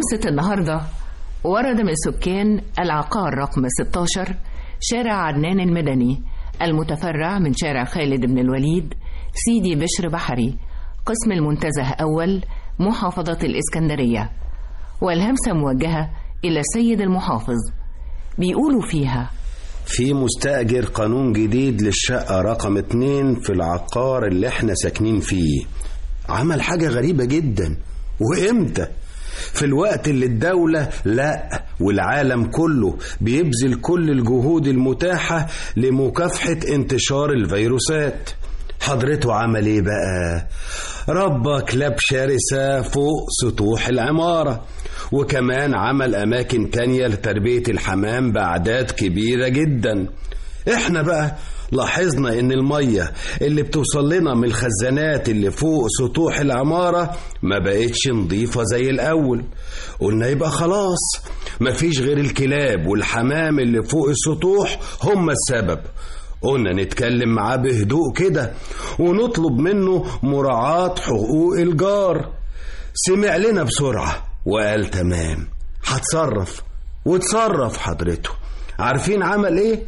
همسة النهاردة ورد من سكان العقار رقم 16 شارع عدنان المدني المتفرع من شارع خالد بن الوليد سيدي بشر بحري قسم المنتزه أول محافظة الإسكندرية والهمسة موجهة إلى السيد المحافظ بيقولوا فيها في مستأجر قانون جديد للشقة رقم اتنين في العقار اللي احنا ساكنين فيه عمل حاجة غريبة جدا وامتى في الوقت اللي الدولة لا والعالم كله بيبذل كل الجهود المتاحة لمكافحة انتشار الفيروسات حضرته عمل ايه بقى ربى كلاب شرسة فوق سطوح العمارة وكمان عمل أماكن تانية لتربية الحمام بأعداد كبيرة جدا احنا بقى لاحظنا ان المية اللي بتوصل لنا من الخزانات اللي فوق سطوح العمارة ما بقتش نظيفة زي الأول قلنا يبقى خلاص مفيش غير الكلاب والحمام اللي فوق السطوح هم السبب قلنا نتكلم معاه بهدوء كده ونطلب منه مراعاة حقوق الجار سمع لنا بسرعة وقال تمام هتصرف وتصرف حضرته عارفين عمل ايه؟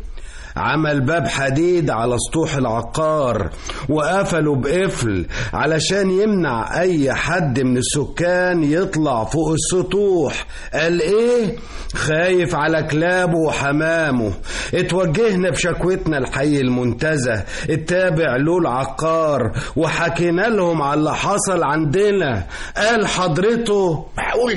عمل باب حديد على سطوح العقار وقفله بقفل علشان يمنع اي حد من السكان يطلع فوق السطوح قال ايه خايف على كلابه وحمامه اتوجهنا بشكوتنا لحي المنتزه التابع له العقار وحكينا لهم على اللي حصل عندنا قال حضرته معقول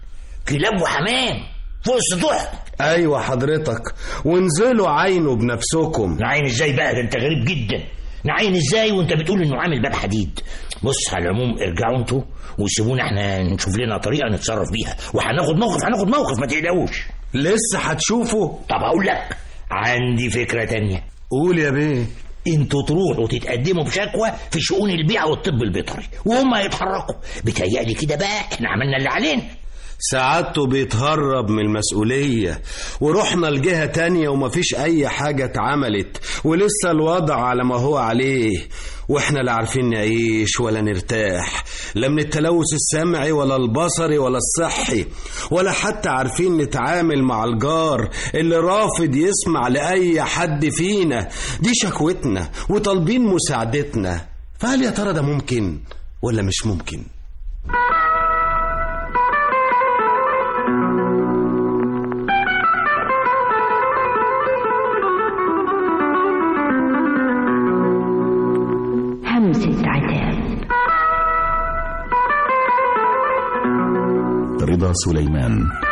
كلاب وحمام فوق السطوح ايوه حضرتك وانزلوا عينوا بنفسكم نعين ازاي بقى ده انت غريب جدا نعين ازاي وانت بتقول انه عامل باب حديد بص على العموم ارجعوا انتوا وسيبونا احنا نشوف لنا طريقه نتصرف بيها وهناخد موقف هناخد موقف ما تقلقوش لسه هتشوفوا طب اقول لك عندي فكره تانية قول يا بيه انتوا تروحوا تتقدموا بشكوى في شؤون البيئه والطب البيطري وهم هيتحركوا بتهيألي كده بقى احنا عملنا اللي علينا سعادته بيتهرب من المسؤولية ورحنا لجهة تانية ومفيش أي حاجة اتعملت ولسه الوضع على ما هو عليه واحنا لا عارفين نعيش ولا نرتاح لا من التلوث السمعي ولا البصري ولا الصحي ولا حتى عارفين نتعامل مع الجار اللي رافض يسمع لأي حد فينا دي شكوتنا وطالبين مساعدتنا فهل يا ترى ده ممكن ولا مش ممكن؟ همسة عتاب رضا سليمان